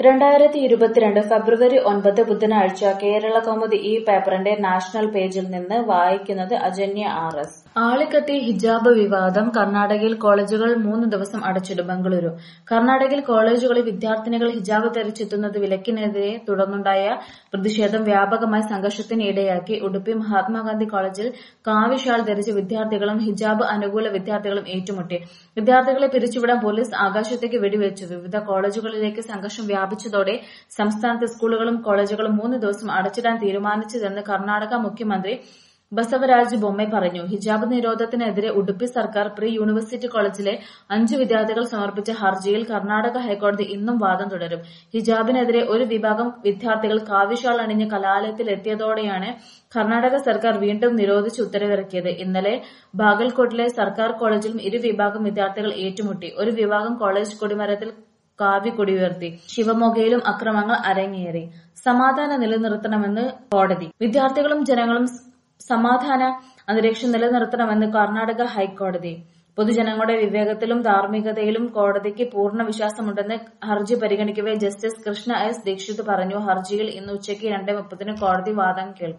രണ്ടായിരത്തി ഇരുപത്തിരണ്ട് ഫെബ്രുവരി ഒൻപത് ബുധനാഴ്ച കേരളകൗമുദി ഈ പേപ്പറിന്റെ നാഷണൽ പേജിൽ നിന്ന് വായിക്കുന്നത് അജന്യ ആർ എസ് ആളിക്കത്തി ഹിജാബ് വിവാദം കർണാടകയിൽ കോളേജുകൾ മൂന്ന് ദിവസം അടച്ചിടും ബംഗളൂരു കർണാടകയിൽ കോളേജുകളിൽ വിദ്യാർത്ഥിനികൾ ഹിജാബ് ധരിച്ചെത്തുന്നത് വിലക്കിനെതിരെ തുടർന്നുണ്ടായ പ്രതിഷേധം വ്യാപകമായ സംഘർഷത്തിന് ഇടയാക്കി ഉടുപ്പി മഹാത്മാഗാന്ധി കോളേജിൽ കാവി ഷാൾ ധരിച്ച വിദ്യാർത്ഥികളും ഹിജാബ് അനുകൂല വിദ്യാർത്ഥികളും ഏറ്റുമുട്ടി വിദ്യാർത്ഥികളെ പിരിച്ചുവിടാൻ പോലീസ് ആകാശത്തേക്ക് വെടിവെച്ചു വിവിധ കോളേജുകളിലേക്ക് സംഘർഷം വ്യാപിച്ചതോടെ സംസ്ഥാനത്തെ സ്കൂളുകളും കോളേജുകളും മൂന്ന് ദിവസം അടച്ചിടാൻ തീരുമാനിച്ചതെന്ന് കർണാടക മുഖ്യമന്ത്രി ബസവരാജ് ബൊമ്മൈ പറഞ്ഞു ഹിജാബ് നിരോധനത്തിനെതിരെ ഉടുപ്പി സർക്കാർ പ്രീ യൂണിവേഴ്സിറ്റി കോളേജിലെ അഞ്ചു വിദ്യാർത്ഥികൾ സമർപ്പിച്ച ഹർജിയിൽ കർണാടക ഹൈക്കോടതി ഇന്നും വാദം തുടരും ഹിജാബിനെതിരെ ഒരു വിഭാഗം വിദ്യാർത്ഥികൾ കാവിഷാൾ അണിഞ്ഞ് കലാലയത്തിൽ എത്തിയതോടെയാണ് കർണാടക സർക്കാർ വീണ്ടും നിരോധിച്ച് ഉത്തരവിറക്കിയത് ഇന്നലെ ബാഗൽകോട്ടിലെ സർക്കാർ കോളേജിലും ഇരുവിഭാഗം വിദ്യാർത്ഥികൾ ഏറ്റുമുട്ടി ഒരു വിഭാഗം കോളേജ് കൊടിമരത്തിൽ കാവി കൊടിയുയർത്തി ശിവമൊഗയിലും അക്രമങ്ങൾ അരങ്ങേറി സമാധാനം നിലനിർത്തണമെന്ന് കോടതി വിദ്യാർത്ഥികളും ജനങ്ങളും സമാധാന അന്തരീക്ഷം നിലനിർത്തണമെന്ന് കർണാടക ഹൈക്കോടതി പൊതുജനങ്ങളുടെ വിവേകത്തിലും ധാർമ്മികതയിലും കോടതിക്ക് പൂർണ്ണ വിശ്വാസമുണ്ടെന്ന് ഹർജി പരിഗണിക്കവെ ജസ്റ്റിസ് കൃഷ്ണ എസ് ദീക്ഷിത് പറഞ്ഞു ഹർജിയിൽ ഇന്ന് ഉച്ചയ്ക്ക് രണ്ട് മുപ്പതിന് കോടതി വാദം കേൾക്കും